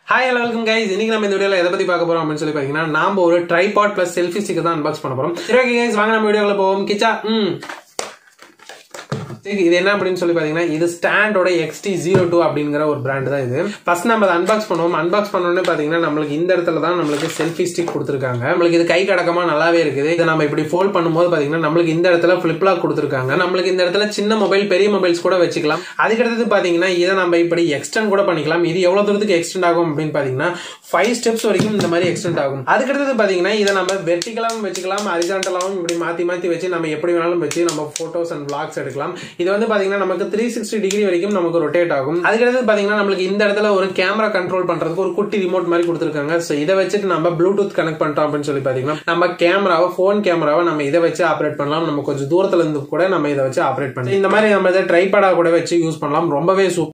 hi hello welcome guys இன்னைக்கு நம்ம இந்த வீடியோல எதை பத்தி பார்க்க போறோம் அப்படின்னு சொல்லி பாத்தீங்கன்னா நாம ஒரு ட்ரைபாட் பிளஸ் செல்ஃபி ஸ்டிக் தான் அன்பாக்ஸ் பண்ண போறோம் சரி ஓகே கைஸ் வாங்க நம்ம வீடியோல போவோம் கிச்சா ம் இது என்ன அப்படின்னு சொல்லி பாத்தீங்கன்னா இது ஸ்டாண்டோட எக்ஸ்டி ஜீரோ டூ அப்படிங்கிற ஒரு பிராண்ட் தான் இது ஃபர்ஸ்ட் நம்ம அதை அன்பாக்ஸ் பண்ணுவோம் அன்பாக்ஸ் பண்ணோடனே பாத்தீங்கன்னா நம்மளுக்கு இந்த இடத்துல தான் நம்மளுக்கு செல்ஃபி ஸ்டிக் கொடுத்துருக்காங்க நம்மளுக்கு இது கை கடக்கமா நல்லாவே இருக்குது இதை நம்ம இப்படி ஃபோல்ட் பண்ணும்போது பாத்தீங்கன்னா நம்மளுக்கு இந்த இடத்துல ஃபிளிப் லாக் கொடுத்துருக்காங்க நம்மளுக்கு இந்த இடத்துல சின்ன மொபைல் பெரிய மொபைல்ஸ் கூட வச்சுக்கலாம் அதுக்கடுத்தது பாத்தீங்கன்னா இதை நம்ம இப்படி எக்ஸ்டெண்ட் கூட பண்ணிக்கலாம் இது எவ்வளவு தூரத்துக்கு எக்ஸ்டெண்ட் ஆகும் அப்படின்னு பாத்தீங்கன்னா ஃபைவ் ஸ்டெப்ஸ் வரைக்கும் இந்த மாதிரி எக்ஸ்டெண்ட் ஆகும் அதுக்கடுத்தது பாத்தீங்கன்னா இதை நம்ம வெர்டிகலாவும் வச்சுக்கலாம் ஹரிசாண்டலாவும் இப்படி மாத்தி மாத்தி வச்சு நம்ம எப்படி வேணாலும் வச்சு நம்ம போட்டோஸ் அண்ட் பிளாக்ஸ் எடுக்கலாம் இது வந்து பாத்தீங்கன்னா நமக்கு த்ரீ சிக்ஸ்டி டிகிரி வரைக்கும் நமக்கு ரொட்டேட் ஆகும் அதுக்கடுத்து பாத்தீங்கன்னா நம்மளுக்கு இந்த இடத்துல ஒரு கேமரா கண்ட்ரோல் பண்றதுக்கு ஒரு குட்டி ரிமோட் மாதிரி கொடுத்துருக்காங்க ஸோ இதை வச்சுட்டு நம்ம ப்ளூடூத் கனெக்ட் பண்ணிட்டோம் அப்படின்னு சொல்லி பாத்தீங்கன்னா நம்ம கேமராவை ஃபோன் கேமராவை நம்ம இதை வச்சு ஆப்ரேட் பண்ணலாம் நம்ம கொஞ்சம் தூரத்துல இருந்து கூட நம்ம இதை வச்சு ஆப்ரேட் பண்ணலாம் இந்த மாதிரி நம்ம இதை ட்ரைபேடா கூட வச்சு யூஸ் பண்ணலாம் ரொம்பவே சூப்பர்